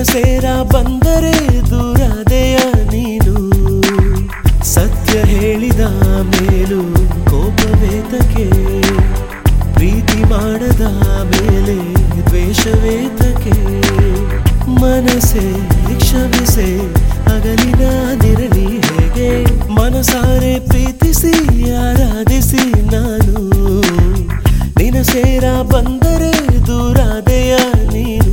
ಸೇರ ಬಂದರೆ ದೂರದೆಯ ನೀನು ಸತ್ಯ ಹೇಳಿದ ಮೇಲೂ ಕೋಪವೇತಕ್ಕೆ ಪ್ರೀತಿ ಮಾಡದ ಮೇಲೆ ದ್ವೇಷವೇತಕ್ಕೆ ಮನಸ್ಸೇ ಕ್ಷಮಿಸೆ ಅಗಲಿನ ನಿರಳಿ ಹೇಗೆ ಮನಸಾರೆ ಪ್ರೀತಿಸಿ ಆರಾಧಿಸಿ ನಾನು ನಿನ ಸೇರ ಬಂದರೆ ದೂರಾದೆಯ ನೀನು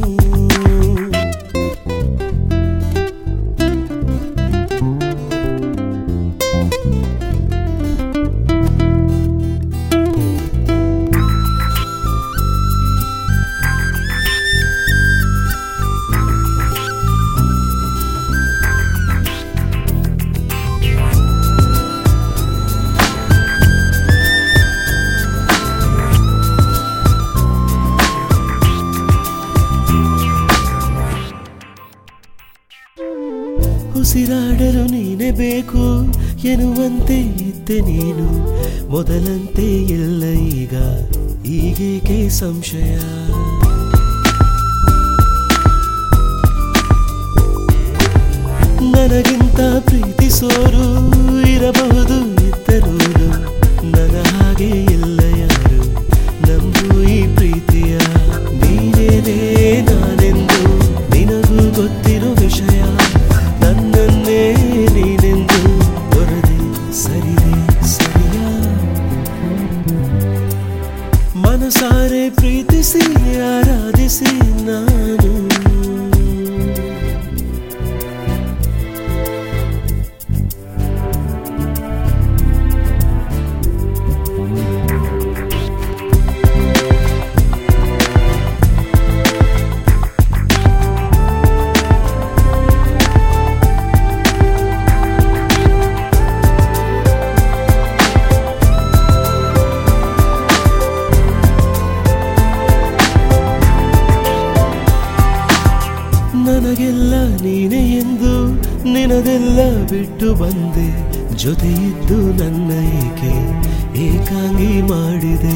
ಉಸಿರಾಡಲು ನೀನೆ ಬೇಕು ಎನ್ನುವಂತೆ ಇದ್ದೆ ನೀನು ಮೊದಲಂತೆ ಇಲ್ಲ ಈಗ ಈಗೇಕೆ ಸಂಶಯ ನನಗಿಂತ ಪ್ರೀತಿಸೋರು ಇರಬಹುದು ಇದ್ದರೂ ನನ್ನ ಹಾಗೆ ಇಲ್ಲ ಯಾರು ನಂಬು ಈ ಪ್ರೀತಿಯ ನೀನೇನೇ ನಾನೆಂದು ನಿನಗೂ ಗೊತ್ತಿರೋ ವಿಷಯ ನನ್ನನ್ನೇ ನೀನೆಂದು ಹೊರದೆ ಸರಿದೆ ಸರಿಯಾ ಮನಸಾರೆ ಪ್ರೀತಿಸಿ ಆರಾಧಿಸಿ ನಾನು ನನಗೆಲ್ಲ ನೀನೆ ಎಂದು ನಿನದೆಲ್ಲ ಬಿಟ್ಟು ಬಂದೆ ಜೊತೆ ಇದ್ದು ನನ್ನ ಏಕೆ ಏಕಾಂಗಿ ಮಾಡಿದೆ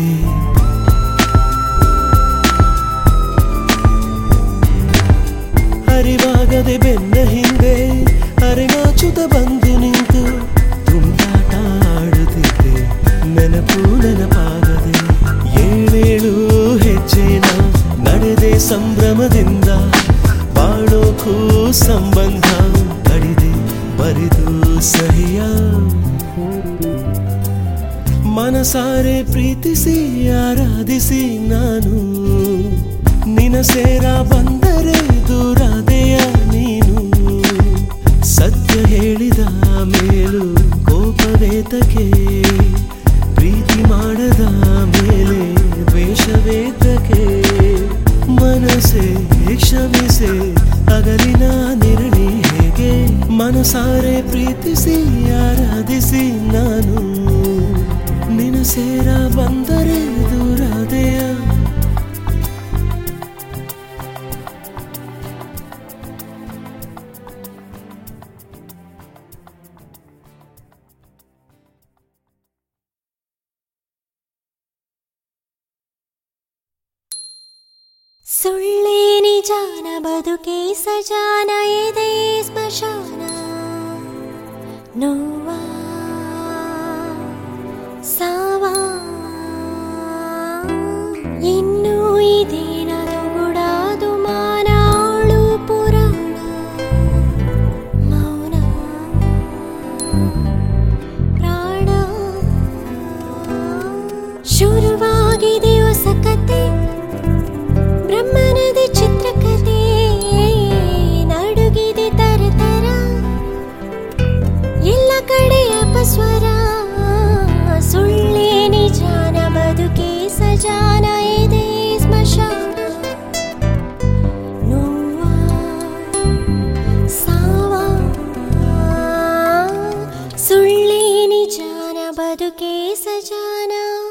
ಅರಿವಾಗದೆ ಬೆನ್ನ ಹಿಂದೆ ಅರೆನಾಚುತ ಬಂದು ನಿಂತು ತುಂಟಾಟ ಆಡುತ್ತಿದ್ದೆ ನೆನಪು ನೆನಪಾಗದೆ ಏಳೇಳು ಹೆಜ್ಜೆನ ನಡೆದೆ ಸಂಭ್ರಮದಿಂದ ಬಾಳೋಕು ಸಂಬಂಧ ಕಡಿದೆ ಬರಿದು ಸಹಿಯ ಮನಸಾರೆ ಪ್ರೀತಿಸಿ ಆರಾಧಿಸಿ ನಾನು ನಿನ ಸೇರ ಬಂದರೆ ದೂರಾದೆಯ ನೀನು ಸತ್ಯ ಹೇಳಿದ ಮೇಲೂ ಕೋಪವೇತಕ್ಕೆ ಪ್ರೀತಿ ಮಾಡದ ಮೇಲೆ ದ್ವೇಷವೇತಕ್ಕೆ ಮನಸ್ಸೇ ಕ್ಷಮಿಸೆ ಅಗಲಿನ ನಿರಳಿ ಹೇಗೆ ಮನಸಾರೆ ಪ್ರೀತಿಸಿ ಆರಾಧಿಸಿ ನಾನು ನಿನ ಸೇರ ಬಂದರೆ ದೂರಾದೆಯ ಸುಳ್ಳೇ ನಿಜಾನ ಬದುಕೆ ಸಜಾನ ಎದೆ ಸ್ಮಶಾನ ನೋವ ಸಾವ ಇನ್ನೂ ಇದೇನದು ಗುಡಾದು ಮಾನಾಳು ಪುರಾಣ ಮೌನ ಪ್ರಾಣ ಶುರುವಾಗಿದೆ ಹೊಸ ಕತೆ ಬ್ರಹ್ಮನದ ಚಿತ್ರಕಥೆ ನಡುಗಿದೆ ತರತರ ಎಲ್ಲ ಕಡೆ ಅಪಸ್ವರ ಸುಳ್ಳೇ ನಿಜಾನ ಬದುಕೆ ಸಜಾನ ಇದೆ ಸ್ಮಶಾನ ನೋವ ಸಾವ ಸುಳ್ಳೇ ನಿಜಾನ ಬದುಕೆ ಸಜಾನ